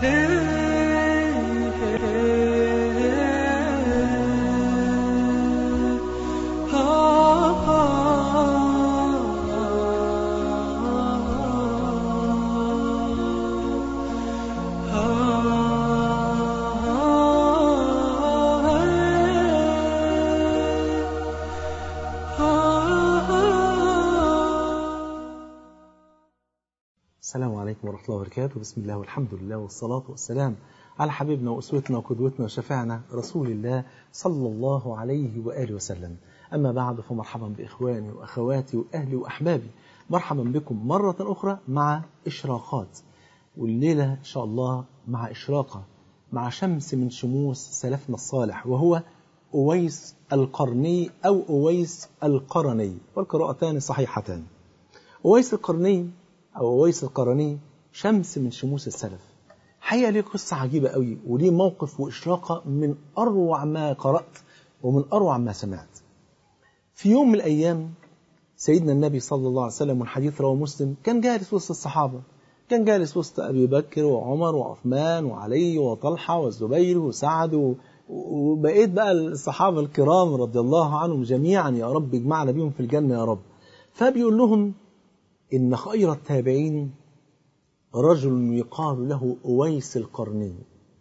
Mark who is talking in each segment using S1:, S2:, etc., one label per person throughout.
S1: السلام عليكم ورحمة الله وبركاته بسم الله والحمد لله والصلاة والسلام على حبيبنا وأسوتنا وقدوتنا وشفاعنا رسول الله صلى الله عليه وآله وسلم أما بعد فمرحبا بإخواني وأخواتي وأهلي وأحبابي مرحبا بكم مرة أخرى مع إشراقات والليلة إن شاء الله مع إشراقة مع شمس من شموس سلفنا الصالح وهو أويس القرني أو أويس القرني والقراءتان صحيحتان أويس القرني أو أويس القرني شمس من شموس السلف حقيقة ليه قصة عجيبة قوي وليه موقف وإشراقة من أروع ما قرأت ومن أروع ما سمعت في يوم من الأيام سيدنا النبي صلى الله عليه وسلم والحديث رواه مسلم كان جالس وسط الصحابة كان جالس وسط أبي بكر وعمر وعثمان وعلي وطلحة والزبير وسعد و... وبقيت بقى الصحابة الكرام رضي الله عنهم جميعا يا رب اجمعنا بهم في الجنة يا رب فبيقول لهم إن خير التابعين رجل يقال له أويس القرني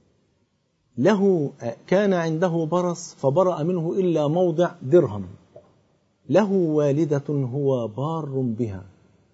S1: له كان عنده برص فبرأ منه إلا موضع درهم له والدة هو بار بها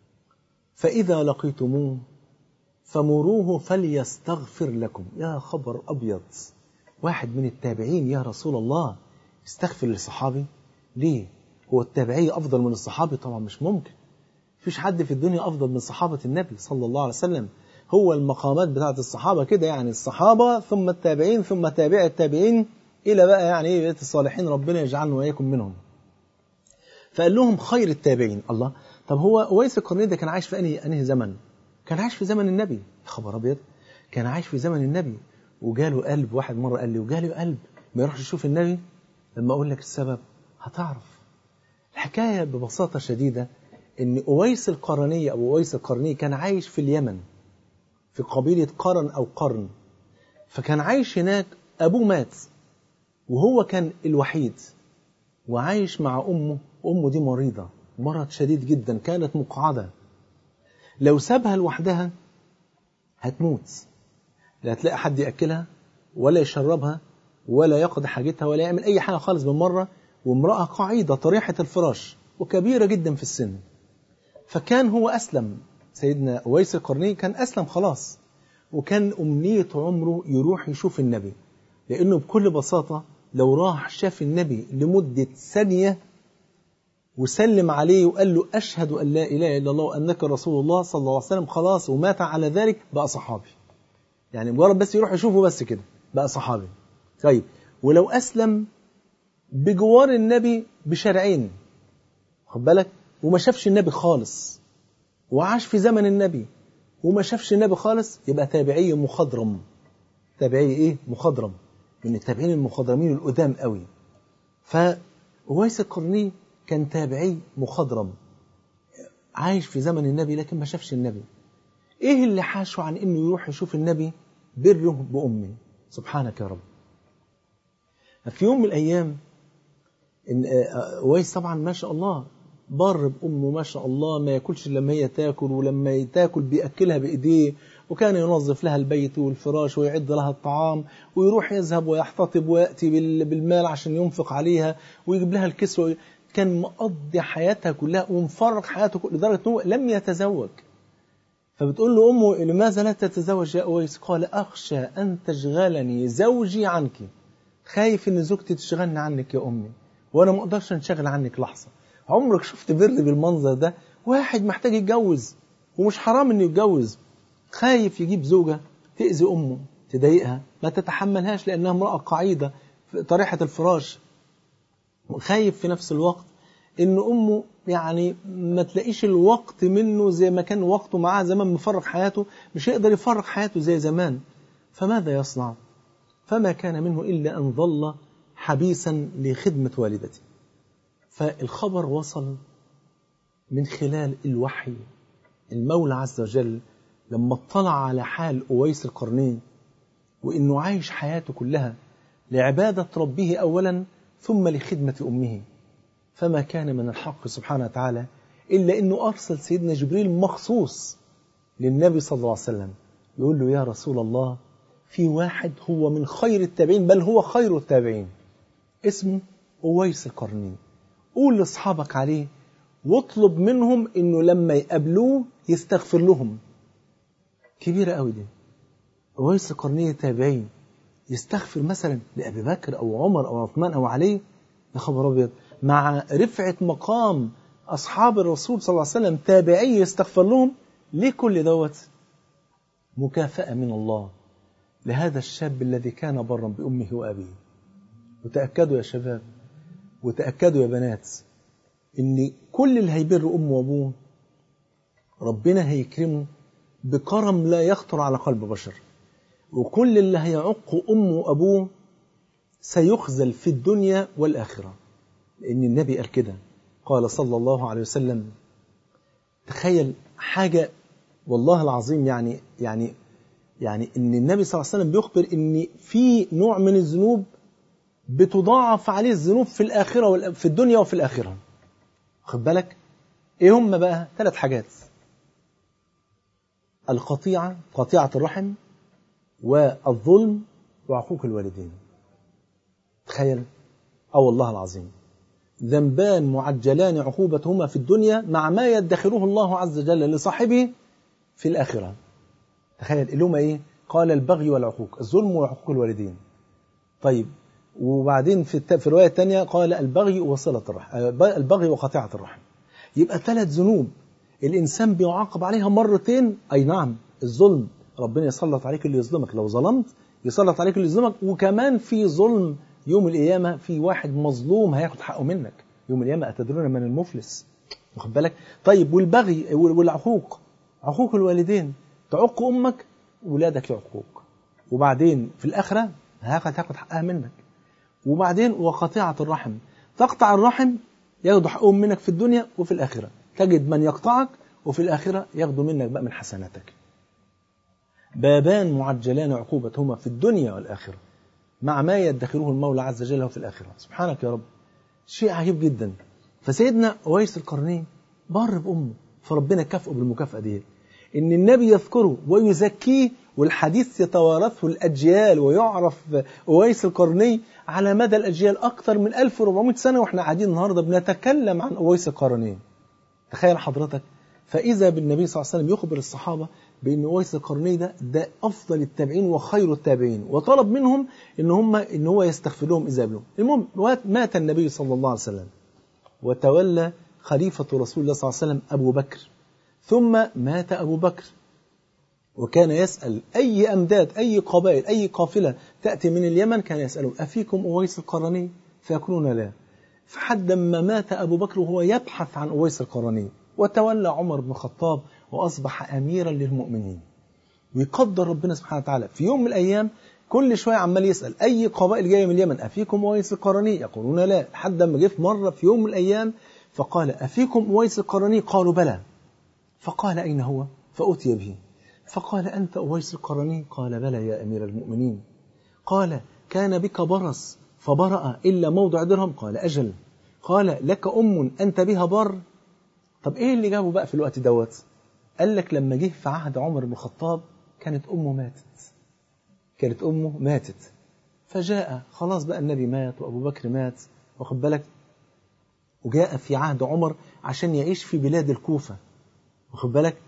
S1: فإذا لقيتموه فمروه فليستغفر لكم يا خبر أبيض واحد من التابعين يا رسول الله استغفر لصحابي ليه هو التابعي أفضل من الصحابي طبعا مش ممكن فيش حد في الدنيا أفضل من صحابة النبي صلى الله عليه وسلم هو المقامات بتاعت الصحابة كده يعني الصحابة ثم التابعين ثم تابع التابعين إلى بقى يعني إيه بيت الصالحين ربنا يجعلنا وإياكم منهم فقال لهم خير التابعين الله طب هو أويس القرني ده كان عايش في أنهي, أنهي زمن كان عايش في زمن النبي يا خبر أبيض كان عايش في زمن النبي وجاله قلب واحد مرة قال لي وجاله قلب ما يروحش يشوف النبي لما أقول لك السبب هتعرف الحكاية ببساطة شديدة ان أويس القرني أو أويس القرني كان عايش في اليمن في قبيلة قرن أو قرن فكان عايش هناك أبوه مات وهو كان الوحيد وعايش مع أمه أمه دي مريضة مرض شديد جدا كانت مقعدة لو سابها لوحدها هتموت لا هتلاقي حد يأكلها ولا يشربها ولا يقضي حاجتها ولا يعمل أي حاجة خالص بالمرة وامرأة قعيدة طريحة الفراش وكبيرة جدا في السن فكان هو أسلم سيدنا أويس القرني كان أسلم خلاص وكان أمنية عمره يروح يشوف النبي لأنه بكل بساطة لو راح شاف النبي لمدة ثانية وسلم عليه وقال له أشهد أن لا إله إلا الله وأنك رسول الله صلى الله عليه وسلم خلاص ومات على ذلك بقى صحابي يعني مجرد بس يروح يشوفه بس كده بقى صحابي طيب ولو أسلم بجوار النبي بشرعين خد بالك وما شافش النبي خالص وعاش في زمن النبي وما شافش النبي خالص يبقى تابعي مخضرم تابعي ايه مخضرم من التابعين المخضرمين القدام قوي فويس القرني كان تابعي مخضرم عايش في زمن النبي لكن ما شافش النبي ايه اللي حاشه عن انه يروح يشوف النبي بره بأمه سبحانك يا رب في يوم من الأيام إن ويس طبعا ما شاء الله بر بأمه ما شاء الله ما ياكلش لما هي تاكل ولما تاكل بيأكلها بإيديه وكان ينظف لها البيت والفراش ويعد لها الطعام ويروح يذهب ويحتطب ويأتي بالمال عشان ينفق عليها ويجيب لها الكسوة كان مقضي حياتها كلها ومفرق حياته لدرجة أنه لم يتزوج فبتقول له أمه لماذا لا تتزوج يا أويس قال أخشى أن تشغلني زوجي عنك خايف أن زوجتي تشغلني عنك يا أمي وأنا ما أقدرش أنشغل عنك لحظة عمرك شفت بر بالمنظر ده واحد محتاج يتجوز ومش حرام انه يتجوز خايف يجيب زوجة تأذي أمه تضايقها ما تتحملهاش لأنها امرأة قعيدة في طريحة الفراش خايف في نفس الوقت إن أمه يعني ما تلاقيش الوقت منه زي ما كان وقته معاه زمان مفرق حياته مش هيقدر يفرق حياته زي زمان فماذا يصنع فما كان منه إلا أن ظل حبيسا لخدمة والدته فالخبر وصل من خلال الوحي المولى عز وجل لما اطلع على حال أويس القرنين وإنه عايش حياته كلها لعبادة ربه أولا ثم لخدمة أمه فما كان من الحق سبحانه وتعالى إلا أنه أرسل سيدنا جبريل مخصوص للنبي صلى الله عليه وسلم يقول له يا رسول الله في واحد هو من خير التابعين بل هو خير التابعين اسمه أويس القرني قول لأصحابك عليه واطلب منهم انه لما يقابلوه يستغفر لهم كبيرة قوي دي أويس القرنية تابعين يستغفر مثلا لأبي بكر أو عمر أو عثمان أو علي يا خبر أبيض مع رفعة مقام أصحاب الرسول صلى الله عليه وسلم تابعي يستغفر لهم ليه كل دوت مكافأة من الله لهذا الشاب الذي كان برا بأمه وأبيه وتأكدوا يا شباب وتأكدوا يا بنات ان كل اللي هيبر امه وابوه ربنا هيكرمه بكرم لا يخطر على قلب بشر وكل اللي هيعق امه وابوه سيخزل في الدنيا والاخره لان النبي قال كده قال صلى الله عليه وسلم تخيل حاجه والله العظيم يعني يعني يعني ان النبي صلى الله عليه وسلم بيخبر ان في نوع من الذنوب بتضاعف عليه الذنوب في الاخره في الدنيا وفي الاخره خد بالك ايه هم بقى ثلاث حاجات القطيعة قطيعة الرحم والظلم وعقوق الوالدين تخيل اه والله العظيم ذنبان معجلان عقوبتهما في الدنيا مع ما يدخره الله عز وجل لصاحبه في الآخرة تخيل اللي هما ايه قال البغي والعقوق الظلم وعقوق الوالدين طيب وبعدين في الت... في الروايه الثانيه قال البغي وصله الرحم البغي وقطيعه الرحم يبقى ثلاث ذنوب الانسان بيعاقب عليها مرتين اي نعم الظلم ربنا يسلط عليك اللي يظلمك لو ظلمت يسلط عليك اللي يظلمك وكمان في ظلم يوم القيامه في واحد مظلوم هياخد حقه منك يوم القيامه اتدرون من المفلس واخد بالك طيب والبغي والعقوق عقوق الوالدين تعق امك ولادك يعقوك وبعدين في الاخره هاخد هاخد حقها منك وبعدين وقطيعة الرحم تقطع الرحم ياخدوا حقهم منك في الدنيا وفي الآخرة تجد من يقطعك وفي الآخرة ياخدوا منك بقى من حسناتك بابان معجلان عقوبتهما في الدنيا والآخرة مع ما يدخره المولى عز وجل له في الآخرة سبحانك يا رب شيء عجيب جدا فسيدنا أويس القرنين بر بأمه فربنا كافئه بالمكافأة دي إن النبي يذكره ويزكيه والحديث يتوارثه الأجيال ويعرف أويس القرني على مدى الأجيال أكثر من 1400 سنة وإحنا قاعدين النهاردة بنتكلم عن أويس القرني تخيل حضرتك فإذا بالنبي صلى الله عليه وسلم يخبر الصحابة بأن أويس القرني ده ده أفضل التابعين وخير التابعين وطلب منهم إن هم إن هو يستغفر لهم إذا قبلهم المهم مات النبي صلى الله عليه وسلم وتولى خليفة رسول الله صلى الله عليه وسلم أبو بكر ثم مات أبو بكر وكان يسأل أي أمداد أي قبائل أي قافلة تأتي من اليمن كان يسألهم أفيكم أويس القرني فيقولون لا فحد ما مات أبو بكر وهو يبحث عن أويس القرني وتولى عمر بن الخطاب وأصبح أميرا للمؤمنين ويقدر ربنا سبحانه وتعالى في يوم من الأيام كل شوية عمال يسأل أي قبائل جاية من اليمن أفيكم أويس القرني يقولون لا لحد ما جه في مرة في يوم من الأيام فقال أفيكم أويس القرني قالوا بلى فقال أين هو فأتي به فقال أنت أويس القرني قال بلى يا أمير المؤمنين قال كان بك برص فبرأ إلا موضع درهم قال أجل قال لك أم أنت بها بر طب إيه اللي جابه بقى في الوقت دوت قال لك لما جه في عهد عمر بن الخطاب كانت أمه ماتت كانت أمه ماتت فجاء خلاص بقى النبي مات وأبو بكر مات واخد بالك وجاء في عهد عمر عشان يعيش في بلاد الكوفة واخد بالك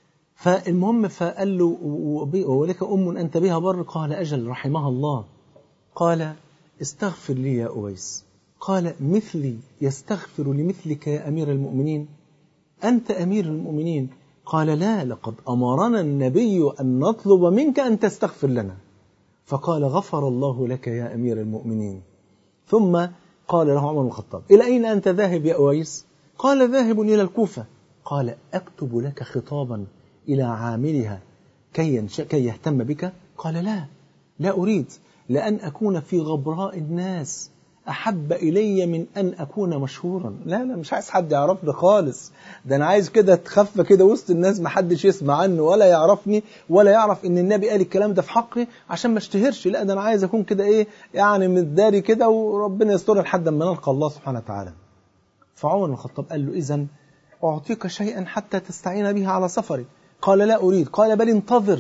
S1: فالمهم فقال له ولك أم أنت بها بر قال أجل رحمها الله قال استغفر لي يا أويس قال مثلي يستغفر لمثلك يا أمير المؤمنين أنت أمير المؤمنين قال لا لقد أمرنا النبي أن نطلب منك أن تستغفر لنا فقال غفر الله لك يا أمير المؤمنين ثم قال له عمر بن الخطاب إلى أين أنت ذاهب يا أويس قال ذاهب إلى الكوفة قال أكتب لك خطابا إلى عاملها كي, كي يهتم بك قال لا لا أريد لأن أكون في غبراء الناس أحب إلي من أن أكون مشهورا لا لا مش عايز حد يعرفني خالص ده أنا عايز كده تخفى كده وسط الناس ما حدش يسمع عني ولا يعرفني ولا يعرف إن النبي قال الكلام ده في حقي عشان ما اشتهرش لا ده أنا عايز أكون كده إيه يعني متداري كده وربنا يستر لحد ما نلقى الله سبحانه وتعالى فعمر بن الخطاب قال له إذا أعطيك شيئا حتى تستعين به على سفري قال لا أريد قال بل انتظر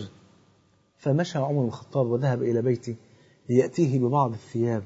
S1: فمشى عمر بن الخطاب وذهب إلى بيته ليأتيه ببعض الثياب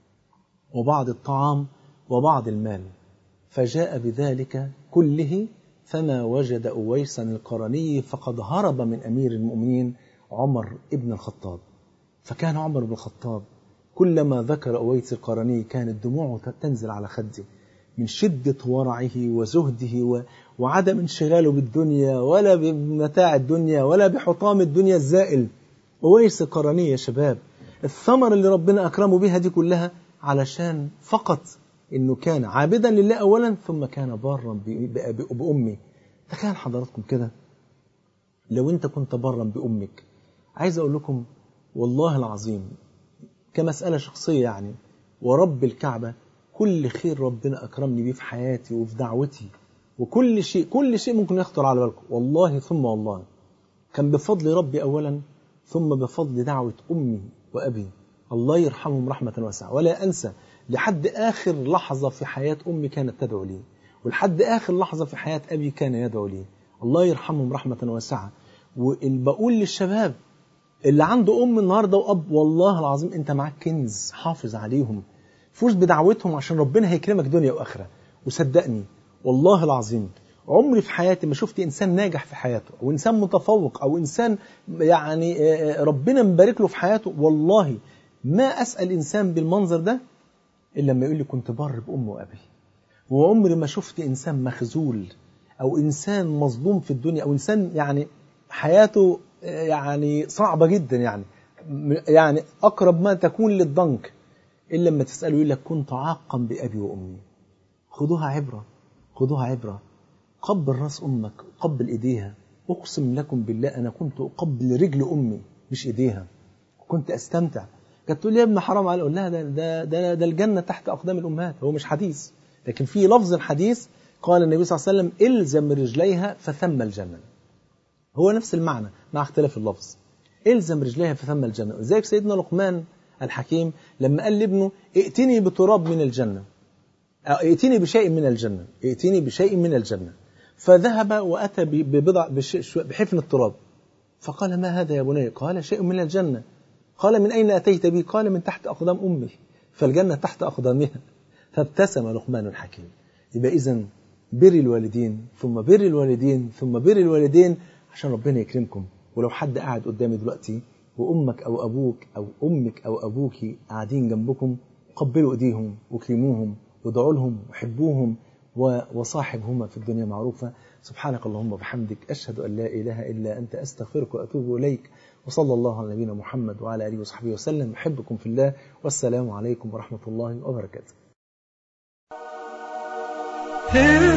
S1: وبعض الطعام وبعض المال فجاء بذلك كله فما وجد أويسا القرني فقد هرب من أمير المؤمنين عمر ابن الخطاب فكان عمر بن الخطاب كلما ذكر أويس القرني كانت دموعه تنزل على خده من شدة ورعه وزهده وعدم انشغاله بالدنيا ولا بمتاع الدنيا ولا بحطام الدنيا الزائل أويس القرني يا شباب الثمر اللي ربنا أكرمه بها دي كلها علشان فقط انه كان عابدا لله اولا ثم كان بارا بامي تخيل حضراتكم كده لو انت كنت بارا بامك عايز اقول لكم والله العظيم كمسألة شخصية يعني ورب الكعبة كل خير ربنا أكرمني بيه في حياتي وفي دعوتي وكل شيء كل شيء ممكن يخطر على بالكم والله ثم والله كان بفضل ربي أولا ثم بفضل دعوة أمي وأبي الله يرحمهم رحمة واسعة ولا أنسى لحد آخر لحظة في حياة أمي كانت تدعو لي ولحد آخر لحظة في حياة أبي كان يدعو لي الله يرحمهم رحمة واسعة وبقول للشباب اللي عنده أم النهاردة وأب والله العظيم أنت معاك كنز حافظ عليهم فوز بدعوتهم عشان ربنا هيكرمك دنيا وآخرة وصدقني والله العظيم عمري في حياتي ما شفت إنسان ناجح في حياته أو إنسان متفوق أو إنسان يعني ربنا مبارك له في حياته والله ما أسأل إنسان بالمنظر ده إلا لما يقول لي كنت بر بأم وأبي وعمري ما شفت إنسان مخزول أو إنسان مظلوم في الدنيا أو إنسان يعني حياته يعني صعبة جدا يعني يعني أقرب ما تكون للضنك إلا لما تسأله يقول لك كنت عاقا بأبي وأمي خدوها عبرة خدوها عبرة قبل راس أمك قبل إيديها أقسم لكم بالله أنا كنت أقبل رجل أمي مش إيديها كنت أستمتع كانت تقول لي يا ابن حرام على اقول لها ده ده ده, ده الجنه تحت اقدام الامهات هو مش حديث لكن في لفظ الحديث قال النبي صلى الله عليه وسلم الزم رجليها فثم الجنه هو نفس المعنى مع اختلاف اللفظ الزم رجليها فثم الجنه زيك سيدنا لقمان الحكيم لما قال لابنه ائتني بتراب من الجنه ائتني بشيء من الجنه ائتني بشيء من الجنه فذهب واتى ببضع بحفن التراب فقال ما هذا يا بني قال شيء من الجنه قال من أين أتيت بي قال من تحت أقدام أمي فالجنة تحت أقدامها فابتسم لقمان الحكيم يبقى إذا بر الوالدين ثم بر الوالدين ثم بر الوالدين عشان ربنا يكرمكم ولو حد قاعد قدامي دلوقتي وأمك أو أبوك أو أمك أو أبوك قاعدين جنبكم قبلوا إيديهم وكرموهم وادعوا لهم وحبوهم وصاحبهما في الدنيا معروفة سبحانك اللهم وبحمدك أشهد أن لا إله إلا أنت أستغفرك وأتوب إليك وصلى الله على نبينا محمد وعلى آله وصحبه وسلم أحبكم في الله والسلام عليكم ورحمة الله وبركاته